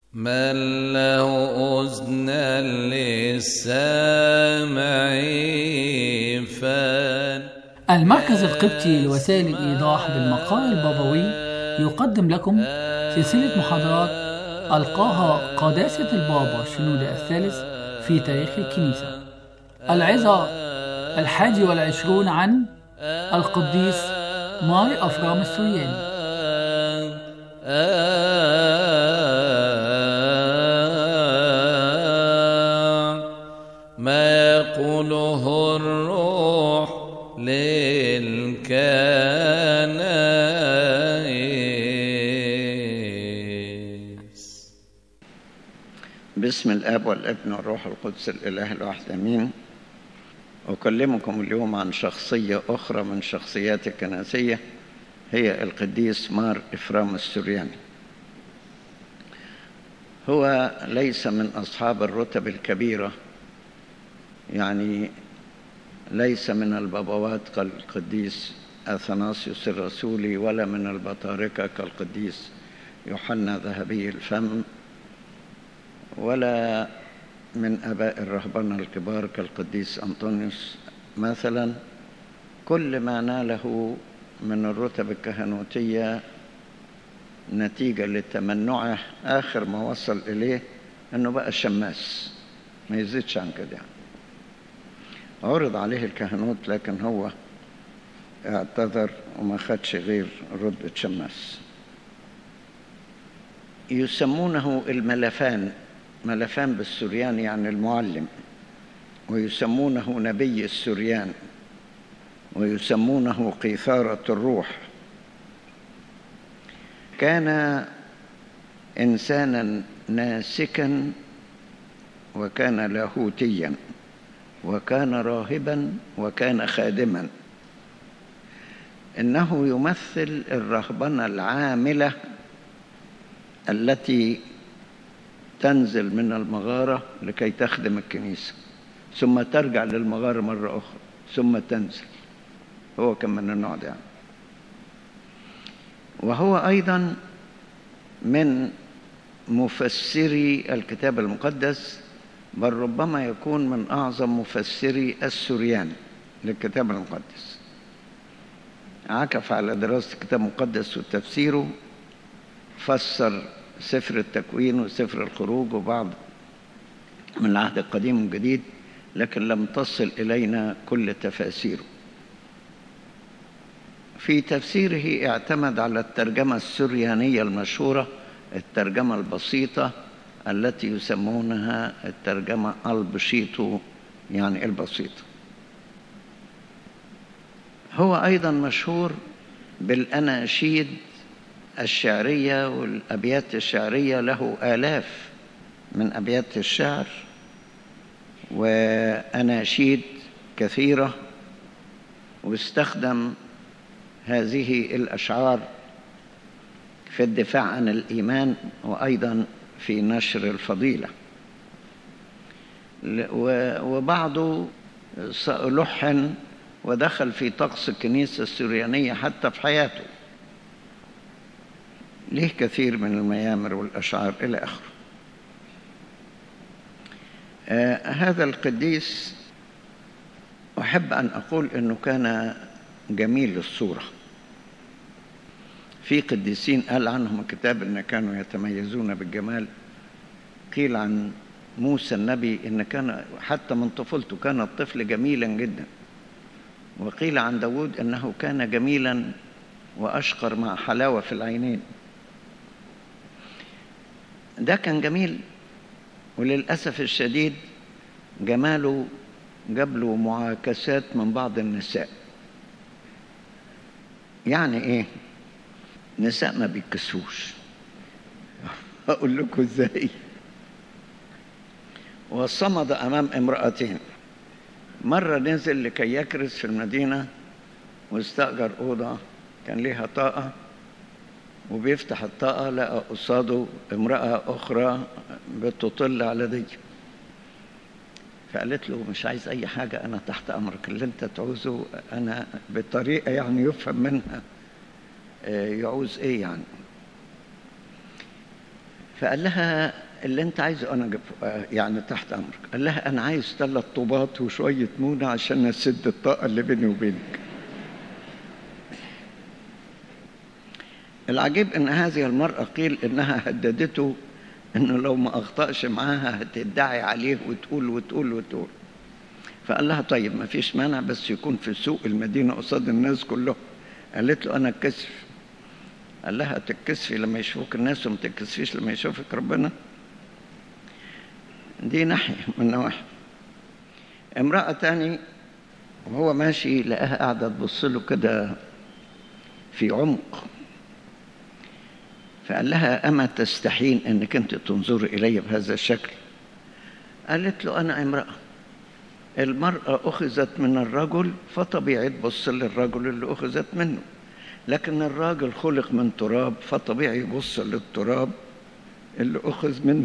من له أذنى للسامع فان المركز القبطي لوسائل الإيضاح بالمقال البابوي يقدم لكم سلسلة محاضرات ألقاها قداسة البابا شنودة الثالث في تاريخ الكنيسة العظة الحادي والعشرون عن القديس ماري أفرام السورياني ما يقوله الروح للكنائس باسم الاب والابن والروح القدس الاله الواحد امين اكلمكم اليوم عن شخصيه اخرى من شخصيات الكنسيه هي القديس مار افرام السورياني هو ليس من اصحاب الرتب الكبيره يعني ليس من البابوات كالقديس اثناسيوس الرسولي ولا من البطاركه كالقديس يوحنا ذهبي الفم ولا من اباء الرهبنه الكبار كالقديس انطونيوس مثلا كل ما ناله من الرتب الكهنوتيه نتيجه لتمنعه اخر ما وصل اليه انه بقى شماس ما يزيدش عن كده يعني عرض عليه الكهنوت لكن هو اعتذر وما خدش غير رتبة شماس يسمونه الملفان ملفان بالسريان يعني المعلم ويسمونه نبي السريان ويسمونه قيثارة الروح كان إنسانا ناسكا وكان لاهوتيا وكان راهبا وكان خادما انه يمثل الرهبنه العامله التي تنزل من المغاره لكي تخدم الكنيسه ثم ترجع للمغاره مره اخرى ثم تنزل هو كان من النوع ده يعني. وهو ايضا من مفسري الكتاب المقدس بل ربما يكون من أعظم مفسري السوريان للكتاب المقدس عكف على دراسة الكتاب المقدس وتفسيره فسر سفر التكوين وسفر الخروج وبعض من العهد القديم والجديد لكن لم تصل إلينا كل تفاسيره في تفسيره اعتمد على الترجمة السريانية المشهورة الترجمة البسيطة التي يسمونها الترجمة البشيطو يعني البسيطة هو أيضا مشهور بالأناشيد الشعرية والأبيات الشعرية له آلاف من أبيات الشعر وأناشيد كثيرة واستخدم هذه الأشعار في الدفاع عن الإيمان وأيضا في نشر الفضيلة وبعضه لحن ودخل في طقس الكنيسة السريانية حتى في حياته ليه كثير من الميامر والأشعار إلى آخره آه هذا القديس أحب أن أقول أنه كان جميل الصورة في قديسين قال عنهم الكتاب ان كانوا يتميزون بالجمال قيل عن موسى النبي ان كان حتى من طفولته كان الطفل جميلا جدا وقيل عن داود انه كان جميلا واشقر مع حلاوه في العينين ده كان جميل وللاسف الشديد جماله جاب له معاكسات من بعض النساء يعني ايه نساء ما بيتكسوش هقول لكم ازاي وصمد امام امرأتين مرة نزل لكي يكرس في المدينة واستأجر أوضة كان ليها طاقة وبيفتح الطاقة لقى قصاده امرأة أخرى بتطل على دي فقالت له مش عايز أي حاجة أنا تحت أمرك اللي أنت تعوزه أنا بطريقة يعني يفهم منها يعوز إيه يعني فقال لها اللي انت عايزه انا جب... يعني تحت امرك قال لها انا عايز ثلاث طوبات وشويه مونه عشان اسد الطاقه اللي بيني وبينك العجيب ان هذه المراه قيل انها هددته انه لو ما اخطاش معاها هتدعي عليه وتقول وتقول وتقول فقال لها طيب ما فيش مانع بس يكون في سوق المدينه قصاد الناس كلهم قالت له انا اتكسف قال لها تتكسفي لما يشوفوك الناس وما تتكسفيش لما يشوفك ربنا دي ناحية من نواحي امرأة تاني وهو ماشي لقاها قاعدة تبص له كده في عمق فقال لها أما تستحين أنك أنت تنظر إلي بهذا الشكل قالت له أنا امرأة المرأة أخذت من الرجل فطبيعي تبص للرجل اللي أخذت منه لكن الراجل خلق من تراب فطبيعي يبص للتراب اللي أخذ منه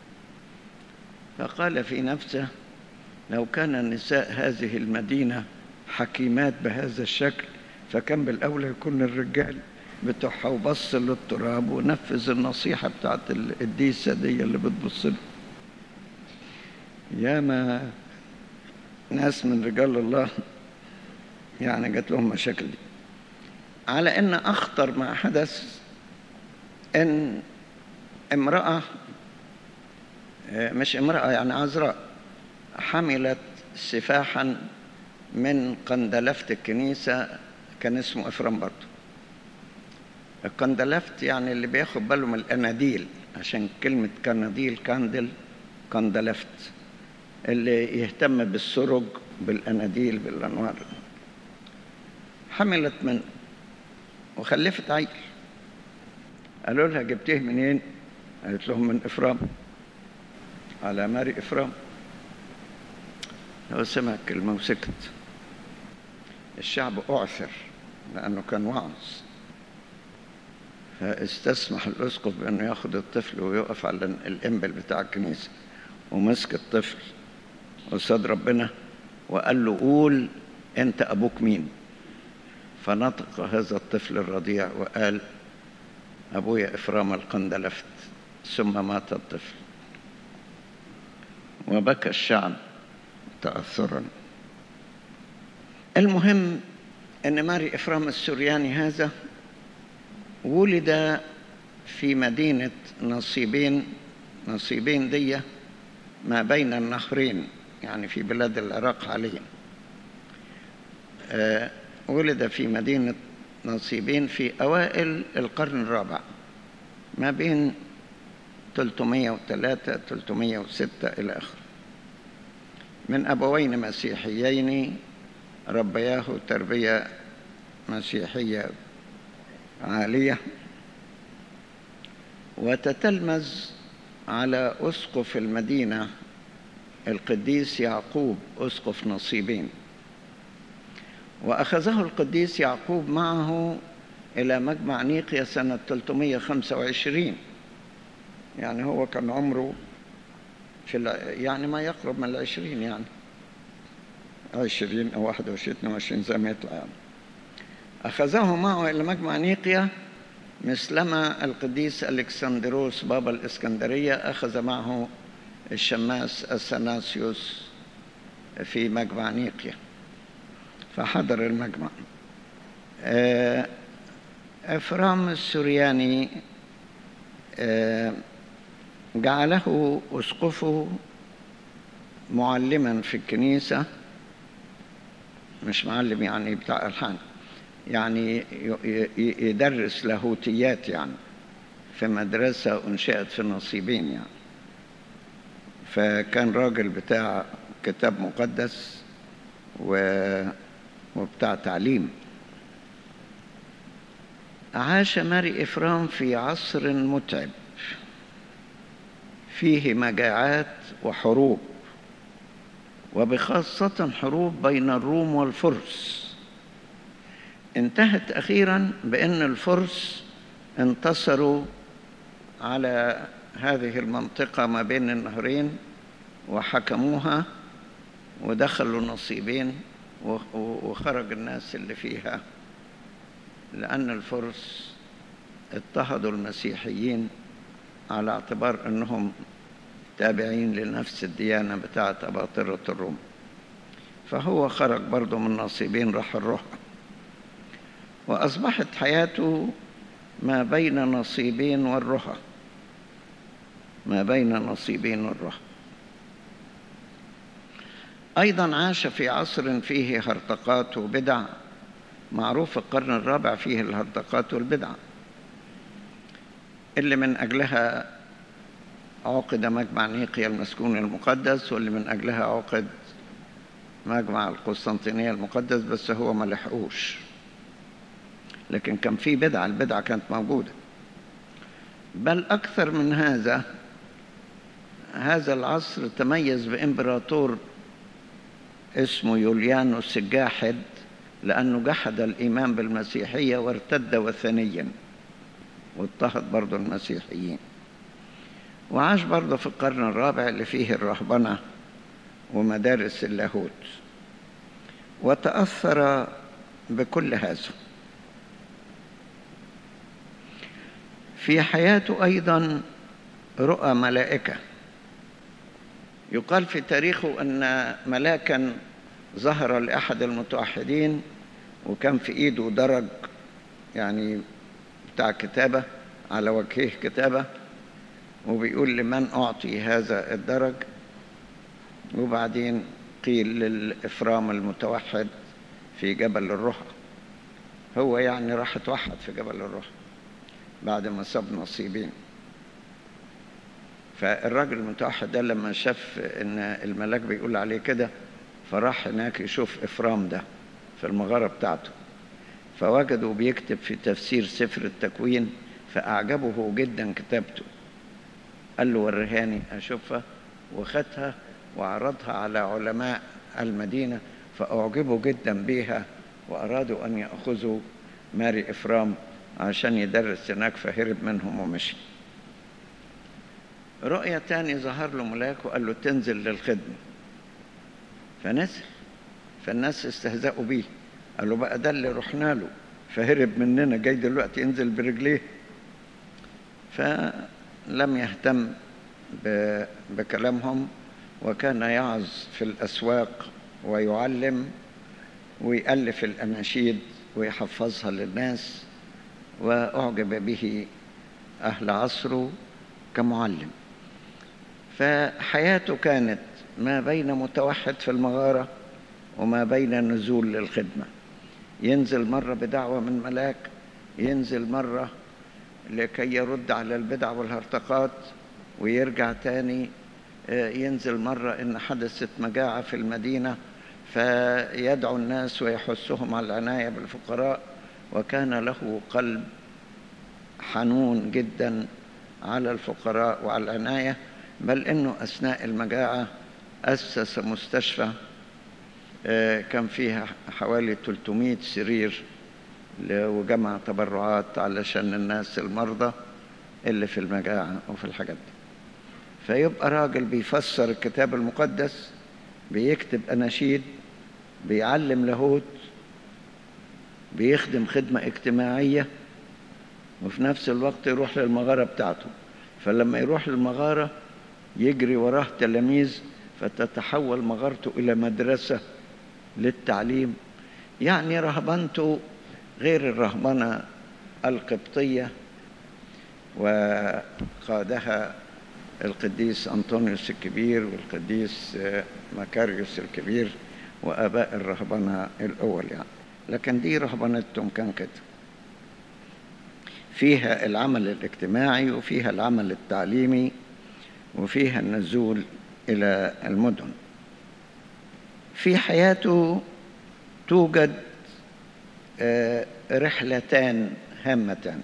فقال في نفسه لو كان نساء هذه المدينة حكيمات بهذا الشكل فكان بالأولى يكون الرجال بتوعها وبص للتراب ونفذ النصيحة بتاعت الديسة دي اللي بتبص له ياما ناس من رجال الله يعني جات لهم مشاكل دي على ان اخطر ما حدث ان امراه مش امراه يعني عذراء حملت سفاحا من قندلفت الكنيسه كان اسمه افرام برضه القندلفت يعني اللي بياخد باله من الاناديل عشان كلمه كناديل كاندل قندلفت اللي يهتم بالسرج بالاناديل بالانوار حملت من وخلفت عيل قالوا لها جبتيه منين قالت لهم من افرام على ماري افرام هو سمع كلمه وسكت الشعب اعثر لانه كان واعظ فاستسمح الاسقف بانه ياخذ الطفل ويقف على الانبل بتاع الكنيسه ومسك الطفل قصاد ربنا وقال له قول انت ابوك مين فنطق هذا الطفل الرضيع وقال ابويا افرام القندلفت ثم مات الطفل وبكى الشعب تاثرا المهم ان ماري افرام السورياني هذا ولد في مدينه نصيبين نصيبين دي ما بين النهرين يعني في بلاد العراق حاليا أه ولد في مدينة نصيبين في أوائل القرن الرابع ما بين 303 306 إلى آخره من أبوين مسيحيين ربياه تربية مسيحية عالية وتتلمذ على أسقف المدينة القديس يعقوب أسقف نصيبين وأخذه القديس يعقوب معه إلى مجمع نيقيا سنة 325 يعني هو كان عمره في يعني ما يقرب من العشرين يعني عشرين أو واحد وعشرين اثنين وعشرين زي ما يطلع يعني أخذه معه إلى مجمع نيقيا مثلما القديس ألكسندروس بابا الإسكندرية أخذ معه الشماس أثناسيوس في مجمع نيقيا فحضر المجمع إفرام السرياني جعله أسقفه معلما في الكنيسة مش معلم يعني بتاع ألحان يعني يدرس لاهوتيات يعني في مدرسة أنشئت في نصيبين يعني فكان راجل بتاع كتاب مقدس و وبتاع تعليم عاش ماري إفرام في عصر متعب فيه مجاعات وحروب وبخاصة حروب بين الروم والفرس انتهت أخيرا بأن الفرس انتصروا على هذه المنطقة ما بين النهرين وحكموها ودخلوا نصيبين وخرج الناس اللي فيها لأن الفرس اضطهدوا المسيحيين على اعتبار أنهم تابعين لنفس الديانة بتاعة أباطرة الروم فهو خرج برضه من نصيبين راح الروح وأصبحت حياته ما بين نصيبين والرهى ما بين نصيبين والرهى أيضا عاش في عصر فيه هرطقات وبدع معروف القرن الرابع فيه الهرطقات والبدع اللي من أجلها عقد مجمع نيقيا المسكون المقدس واللي من أجلها عقد مجمع القسطنطينية المقدس بس هو ما لحقوش لكن كان في بدعة البدعة كانت موجودة بل أكثر من هذا هذا العصر تميز بإمبراطور اسمه يوليانوس الجاحد لأنه جحد الإيمان بالمسيحية وارتد وثنيا واضطهد برضه المسيحيين وعاش برضه في القرن الرابع اللي فيه الرهبنة ومدارس اللاهوت وتأثر بكل هذا في حياته أيضا رؤى ملائكة يقال في تاريخه أن ملاكا ظهر لأحد المتوحدين وكان في إيده درج يعني بتاع كتابة على وجهه كتابة وبيقول لمن أعطي هذا الدرج وبعدين قيل للإفرام المتوحد في جبل الرهى هو يعني راح اتوحد في جبل الرهى بعد ما ساب نصيبين فالراجل المتوحد ده لما شاف ان الملاك بيقول عليه كده فراح هناك يشوف افرام ده في المغارة بتاعته فوجده بيكتب في تفسير سفر التكوين فأعجبه جدا كتابته قال له ورهاني أشوفها وخدها وعرضها على علماء المدينة فأعجبوا جدا بيها وأرادوا أن يأخذوا ماري إفرام عشان يدرس هناك فهرب منهم ومشي رؤية تاني ظهر له ملاك وقال له تنزل للخدمة فنزل فالناس استهزأوا بيه قالوا بقى ده اللي رحنا له فهرب مننا جاي دلوقتي ينزل برجليه فلم يهتم بكلامهم وكان يعظ في الأسواق ويعلم ويألف الأناشيد ويحفظها للناس وأعجب به أهل عصره كمعلم فحياته كانت ما بين متوحد في المغارة وما بين النزول للخدمة ينزل مرة بدعوة من ملاك ينزل مرة لكي يرد على البدع والهرطقات ويرجع تاني ينزل مرة إن حدثت مجاعة في المدينة فيدعو الناس ويحثهم على العناية بالفقراء وكان له قلب حنون جدا على الفقراء وعلى العناية بل إنه أثناء المجاعة أسس مستشفى كان فيها حوالي 300 سرير وجمع تبرعات علشان الناس المرضى اللي في المجاعة وفي الحاجات دي فيبقى راجل بيفسر الكتاب المقدس بيكتب أناشيد بيعلم لاهوت بيخدم خدمة اجتماعية وفي نفس الوقت يروح للمغارة بتاعته فلما يروح للمغارة يجري وراه تلاميذ فتتحول مغارته إلى مدرسة للتعليم يعني رهبنته غير الرهبنة القبطية وقادها القديس أنطونيوس الكبير والقديس مكاريوس الكبير وآباء الرهبنة الأول يعني لكن دي رهبنتهم كان كده فيها العمل الاجتماعي وفيها العمل التعليمي وفيها النزول إلى المدن في حياته توجد رحلتان هامتان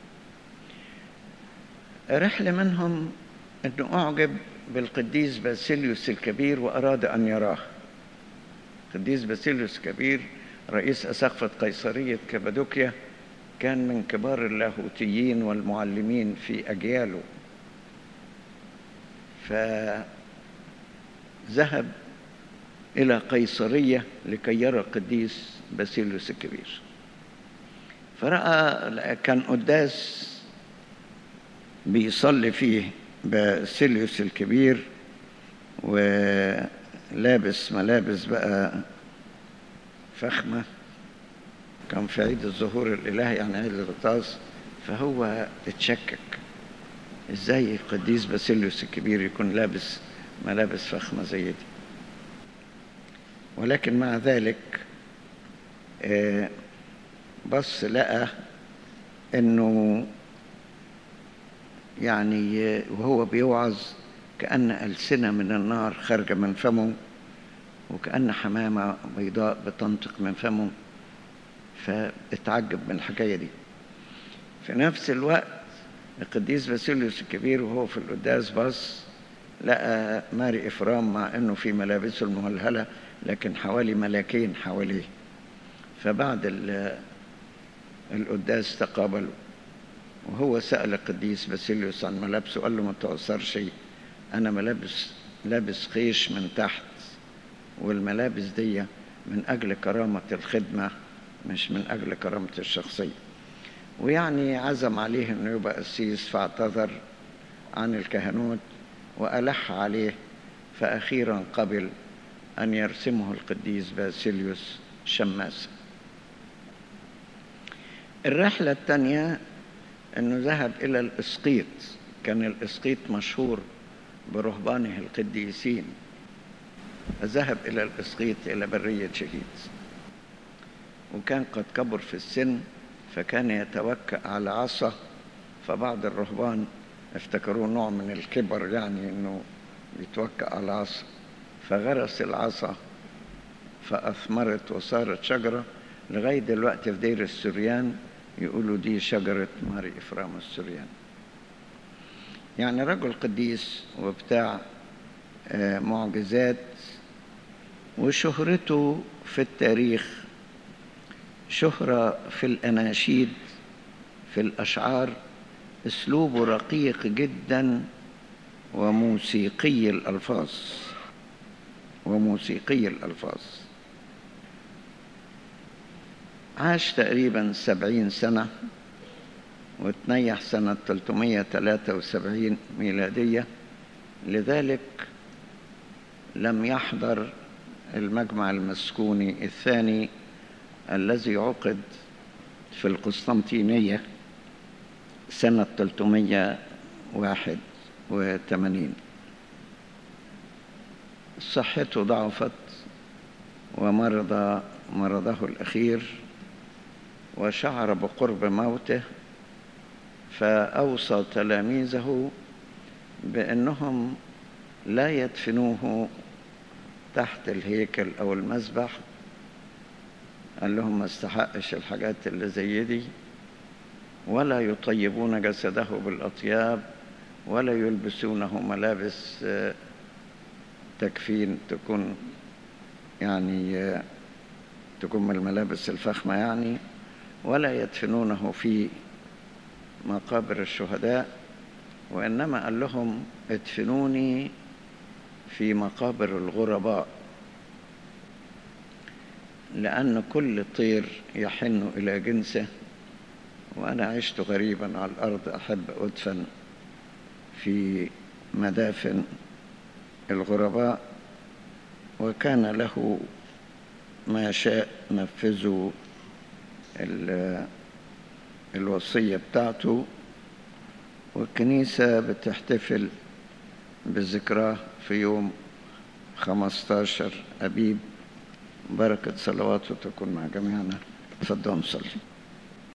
رحلة منهم أنه أعجب بالقديس باسيليوس الكبير وأراد أن يراه القديس باسيليوس الكبير رئيس أسقفة قيصرية كابادوكيا كان من كبار اللاهوتيين والمعلمين في أجياله فذهب إلى قيصرية لكي يرى القديس باسيليوس الكبير فرأى كان قداس بيصلي فيه باسيليوس الكبير ولابس ملابس بقى فخمة كان في عيد الظهور الإلهي يعني عيد الغطاس فهو اتشكك ازاي القديس باسيليوس الكبير يكون لابس ملابس فخمة زي دي ولكن مع ذلك آه، بص لقى انه يعني آه، وهو بيوعظ كأن ألسنة من النار خارجة من فمه وكأن حمامة بيضاء بتنطق من فمه فاتعجب من الحكاية دي في نفس الوقت القديس باسيليوس الكبير وهو في القداس بص لقى ماري إفرام مع أنه في ملابسه المهلهلة لكن حوالي ملاكين حواليه فبعد ال- القداس تقابلوا وهو سأل القديس باسيليوس عن ملابسه قال له ما تأثرش أنا ملابس لابس خيش من تحت والملابس دي من أجل كرامة الخدمة مش من أجل كرامة الشخصية ويعني عزم عليه أنه يبقى قسيس فاعتذر عن الكهنوت وألح عليه فأخيرا قبل أن يرسمه القديس باسيليوس شماسا الرحلة الثانية أنه ذهب إلى الإسقيط كان الإسقيط مشهور برهبانه القديسين فذهب إلى الإسقيط إلى برية شهيد وكان قد كبر في السن فكان يتوكأ على عصا فبعض الرهبان افتكروه نوع من الكبر يعني انه يتوكأ على عصا فغرس العصا فأثمرت وصارت شجرة لغاية دلوقتي في دير السريان يقولوا دي شجرة ماري إفرام السريان يعني رجل قديس وبتاع آه، معجزات وشهرته في التاريخ شهرة في الأناشيد في الأشعار أسلوبه رقيق جدا وموسيقي الألفاظ وموسيقي الألفاظ عاش تقريبا سبعين سنة وتنيح سنة 373 ميلادية لذلك لم يحضر المجمع المسكوني الثاني الذي عقد في القسطنطينية سنة 381 صحته ضعفت ومرض مرضه الأخير وشعر بقرب موته فأوصى تلاميذه بأنهم لا يدفنوه تحت الهيكل أو المسبح قال لهم ما استحقش الحاجات اللي زي دي ولا يطيبون جسده بالأطياب ولا يلبسونه ملابس آه، تكفين تكون يعني آه، تكون من الملابس الفخمة يعني ولا يدفنونه في مقابر الشهداء وإنما قال لهم ادفنوني في مقابر الغرباء لأن كل طير يحن إلى جنسه وأنا عشت غريبا على الأرض أحب أدفن في مدافن الغرباء وكان له ما شاء نفذوا ال- الوصية بتاعته والكنيسة بتحتفل بذكراه في يوم 15 أبيب بركة صلواته تكون مع جميعنا تفضلوا نصلي